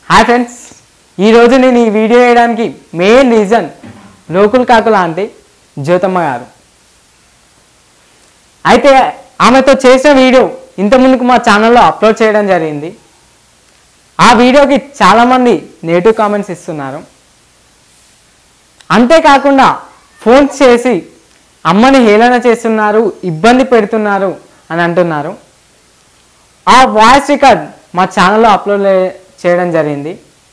hi friends ఈరోజు నేను ఈ వీడియో వేయడానికి మెయిన్ రీజన్ లోకుల్ కాకుల ఆంటీ జ్యోతమ్మ గారు అయితే ఆమెతో చేసిన వీడియో ఇంతకుముందుకు మా ఛానల్లో అప్లోడ్ చేయడం జరిగింది ఆ వీడియోకి చాలామంది నెగిటివ్ కామెంట్స్ ఇస్తున్నారు అంతేకాకుండా ఫోన్ చేసి అమ్మని హేళన చేస్తున్నారు ఇబ్బంది పెడుతున్నారు అని అంటున్నారు ఆ వాయిస్ రికార్డ్ మా ఛానల్లో అప్లోడ్ లే- చేయడం జరిగింది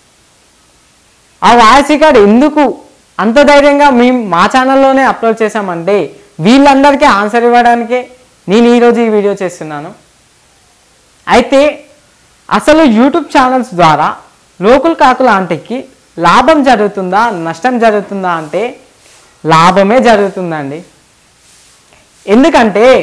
ఆ వాయిస్ రికార్డ్ ఎందుకు అంత ధైర్యంగా మేము మా ఛానల్లోనే అప్లోడ్ చేశామంటే వీళ్ళందరికీ ఆన్సర్ ఇవ్వడానికే నేను ఈరోజు ఈ వీడియో చేస్తున్నాను అయితే అసలు యూట్యూబ్ ఛానల్స్ ద్వారా లోకల్ కాకుల ఆంటీకి లాభం జరుగుతుందా నష్టం జరుగుతుందా అంటే లాభమే జరుగుతుందండి ఎందుకంటే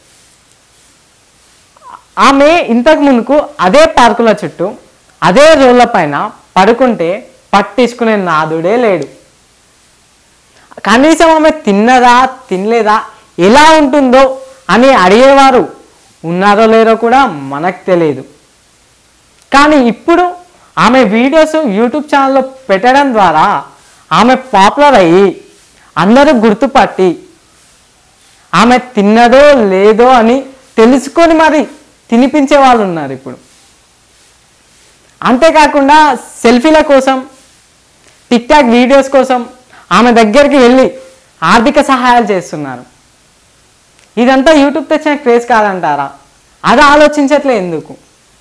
ఆమె ఇంతకు ముందుకు అదే పార్కుల చుట్టూ అదే రోడ్ల పైన పడుకుంటే పట్టించుకునే నాదుడే లేడు కనీసం ఆమె తిన్నదా తినలేదా ఎలా ఉంటుందో అని అడిగేవారు ఉన్నారో లేరో కూడా మనకు తెలియదు కానీ ఇప్పుడు ఆమె వీడియోస్ యూట్యూబ్ ఛానల్లో పెట్టడం ద్వారా ఆమె పాపులర్ అయ్యి అందరూ గుర్తుపట్టి ఆమె తిన్నదో లేదో అని తెలుసుకొని మరి తినిపించే వాళ్ళు ఉన్నారు ఇప్పుడు అంతేకాకుండా సెల్ఫీల కోసం టిక్ టాక్ వీడియోస్ కోసం ఆమె దగ్గరికి వెళ్ళి ఆర్థిక సహాయాలు చేస్తున్నారు ఇదంతా యూట్యూబ్ తెచ్చిన క్రేజ్ కాదంటారా అది ఆలోచించట్లే ఎందుకు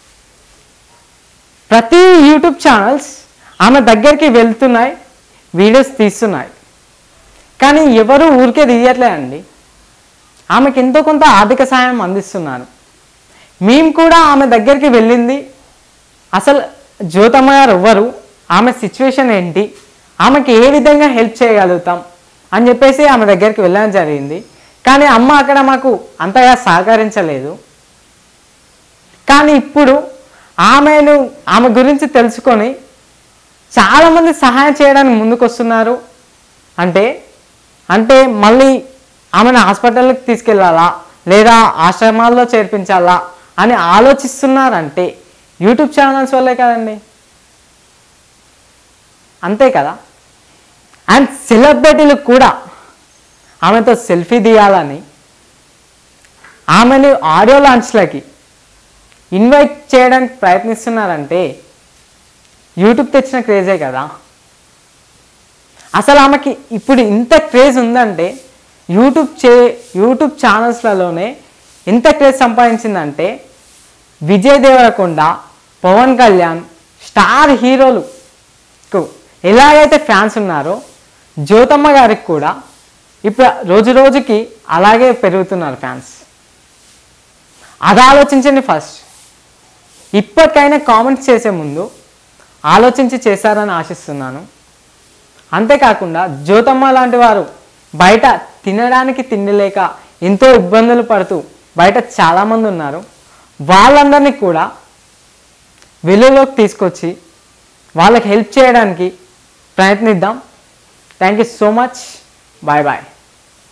ప్రతి యూట్యూబ్ ఛానల్స్ ఆమె దగ్గరికి వెళ్తున్నాయి వీడియోస్ తీస్తున్నాయి కానీ ఎవరు ఊరికే తీయట్లే అండి ఆమెకి ఎంతో కొంత ఆర్థిక సహాయం అందిస్తున్నారు మేము కూడా ఆమె దగ్గరికి వెళ్ళింది అసలు జ్యోతమ్మ గారు ఎవ్వరు ఆమె సిచ్యువేషన్ ఏంటి ఆమెకి ఏ విధంగా హెల్ప్ చేయగలుగుతాం అని చెప్పేసి ఆమె దగ్గరికి వెళ్ళడం జరిగింది కానీ అమ్మ అక్కడ మాకు అంతగా సహకరించలేదు కానీ ఇప్పుడు ఆమెను ఆమె గురించి తెలుసుకొని చాలామంది సహాయం చేయడానికి ముందుకు వస్తున్నారు అంటే అంటే మళ్ళీ ఆమెను హాస్పిటల్కి తీసుకెళ్ళాలా లేదా ఆశ్రమాల్లో చేర్పించాలా అని ఆలోచిస్తున్నారంటే యూట్యూబ్ ఛానల్స్ వల్లే కదండి అంతే కదా అండ్ సెలబ్రిటీలు కూడా ఆమెతో సెల్ఫీ తీయాలని ఆమెని ఆడియో లాంచ్లకి ఇన్వైట్ చేయడానికి ప్రయత్నిస్తున్నారంటే యూట్యూబ్ తెచ్చిన క్రేజే కదా అసలు ఆమెకి ఇప్పుడు ఇంత క్రేజ్ ఉందంటే యూట్యూబ్ చే యూట్యూబ్ ఛానల్స్లలోనే ఎంత క్రేజ్ సంపాదించిందంటే విజయ్ దేవరకొండ పవన్ కళ్యాణ్ స్టార్ హీరోలుకు ఎలాగైతే ఫ్యాన్స్ ఉన్నారో జ్యోతమ్మ గారికి కూడా ఇప్పుడు రోజు రోజుకి అలాగే పెరుగుతున్నారు ఫ్యాన్స్ అది ఆలోచించండి ఫస్ట్ ఇప్పటికైనా కామెంట్స్ చేసే ముందు ఆలోచించి చేశారని ఆశిస్తున్నాను అంతేకాకుండా జ్యోతమ్మ లాంటి వారు బయట తినడానికి తిండి లేక ఎంతో ఇబ్బందులు పడుతూ బయట చాలామంది ఉన్నారు వాళ్ళందరినీ కూడా వెలుగులోకి తీసుకొచ్చి వాళ్ళకి హెల్ప్ చేయడానికి ప్రయత్నిద్దాం thank you so much bye bye